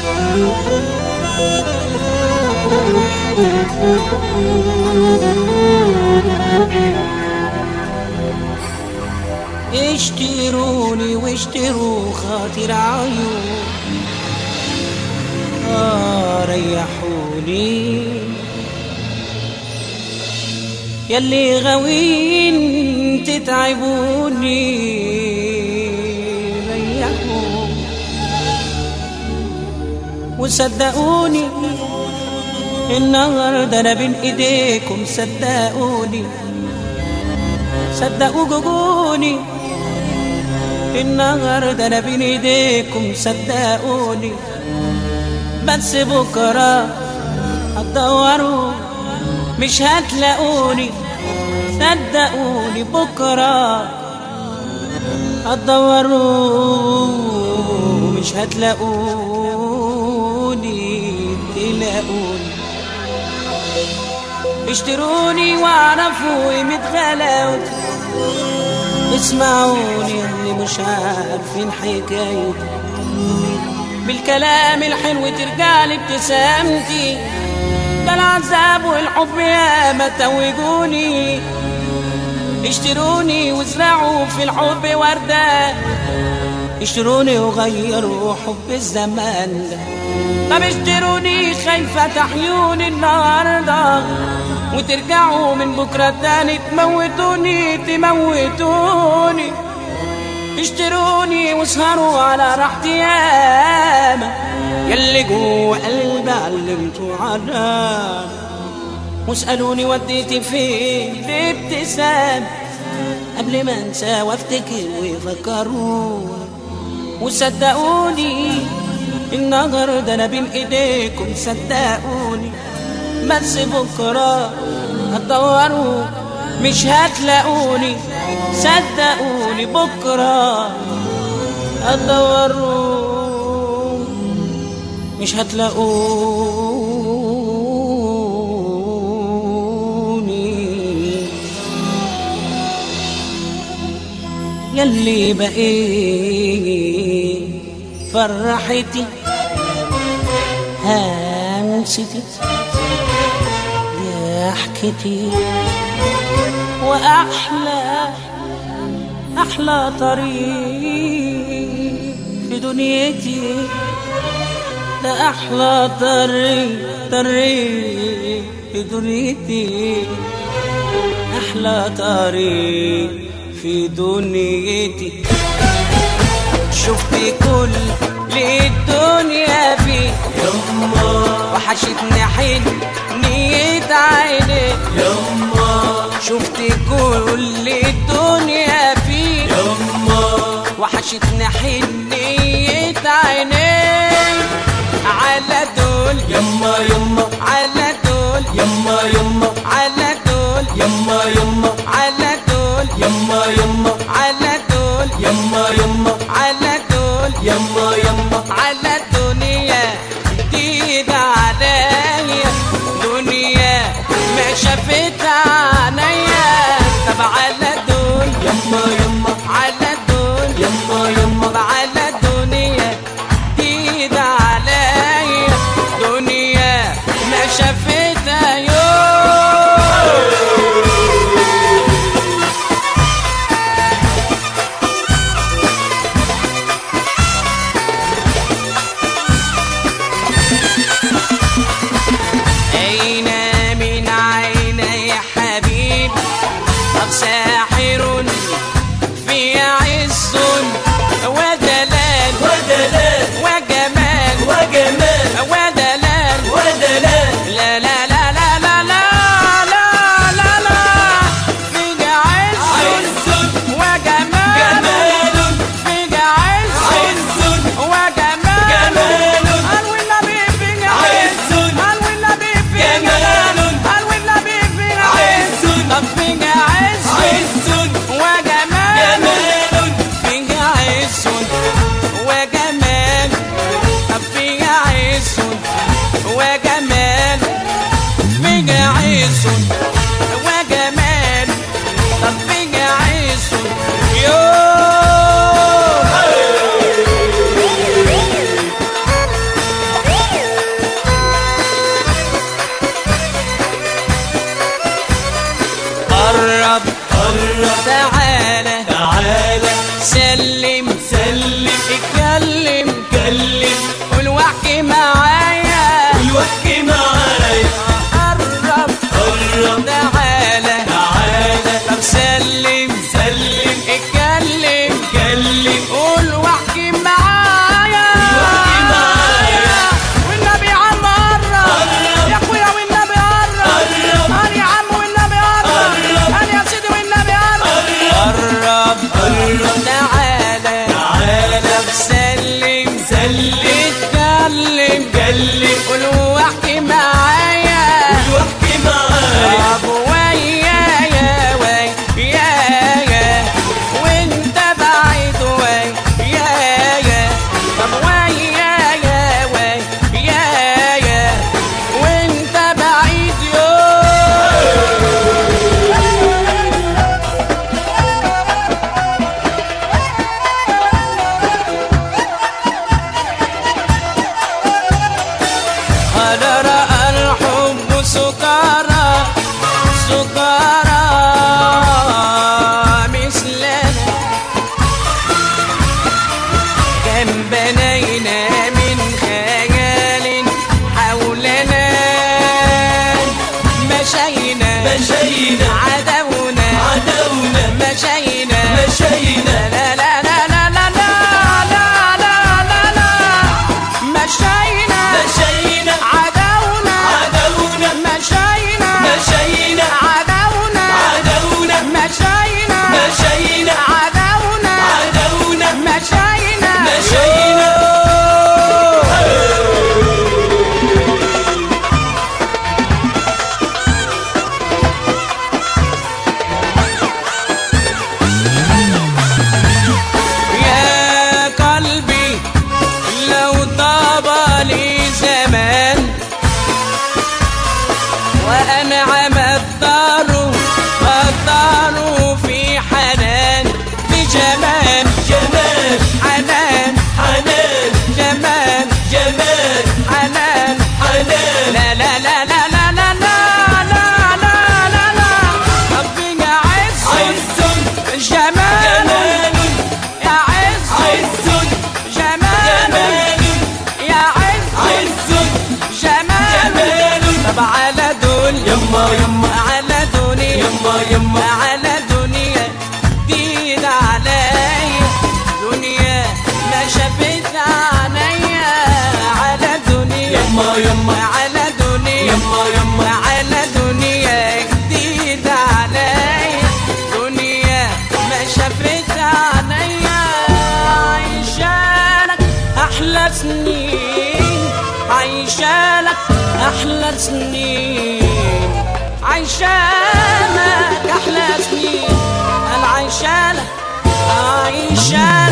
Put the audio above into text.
اشتروني واشتروا خاطر عيون آه ريحوني يلي غاوين تتعبوني ريحوني وصدقوني النهارده انا بين ايديكم صدقوني صدقوا جوجوني النهارده انا بين ايديكم صدقوني بس بكره هتدوروا مش هتلاقوني صدقوني بكره هتدوروا مش هتلاقوني تلاقوني اشتروني واعرفوا قيمة غلاوتي اسمعوني اللي مش عارفين حكايتي بالكلام الحلو ترجع لي ابتسامتي ده العذاب والحب يا ما توجوني اشتروني وازرعوا في الحب وردة اشتروني وغيروا حب الزمان ده طب اشتروني خايفة تحيوني النهاردة وترجعوا من بكرة تاني تموتوني تموتوني اشتروني واسهروا على راحتي ياما يلي جوه قلبي علمتوا عنها واسألوني وديتي فين الابتسام قبل ما انسى وافتكر ويفكروني وصدقوني النهارده انا بين ايديكم صدقوني بس بكره هتدوروا مش هتلاقوني صدقوني بكره هتدوروا مش هتلاقوني يلي بقيت فرحتي همستي ضحكتي وأحلى أحلى طريق في دنيتي ده أحلى طريق طريق في دنيتي أحلى طريق في دنيتي شفت كل الدنيا فيه يما وحشتني حنية عيني يما شفت كل الدنيا فيه يما وحشتني حنية عيني على دول يما يما على دول يما يما على دول يما يما على دول يما يما على دول يما يما على دول يما يما على الدنيا جديدة عليا دنيا ما شافتها عينيا طب على دول يما يما على دول يما يما طب على الدنيا جديدة عليا دنيا ما شافتها يوم أين من عيني حبيب طب ساحر في عز ودلال ودلال وجمال وجمال ودلال ودلال لا لا لا لا لا لا لا لا لا في عز عز وجمال جمال في عز عز وجمال جمال قال والنبي في عز قال والنبي في جمال قال والنبي في عز طب في عز عز اتكلم اتكلم قول واحكي معايا واحكي معايا طب ويايا ويايا وانت بعيد ويايا طب ويايا ويايا وانت بعيد يوم قد رأى الحب سكارى سكارى مثلنا كم بنينا من خيال حولنا مشينا مشينا عدونا عدونا مشينا مشينا لا لا لا لا لا لا لا لا لا لا مشينا مشينا عدونا عدونا مشينا مشينا عدونا عدونا مشينا مشينا عدونا عدونا مشينا مشينا يا قلبي لو طاب لي زمان وأنعم الدار الدار في حنان في جمال جمال حنان حنان جمال جمال حنان حنان لا لا لا لا لا لا لا لا لا لا لا ربي عز عز جمال جمال يا عز عز جمال جمال يا عز عز جمال جمال طب على دنيا يما يما على دنيا يما يما على دنيا جديد عليا دنيا ما شافت عينيا على دنيا يما يما على دنيا يما يما على دنيا جديد عليا دنيا ما شافت عينيا عايشالك احلى سنين عايشالك احلى سنين عايشالك احلى سنين انا عايشالك عايشالك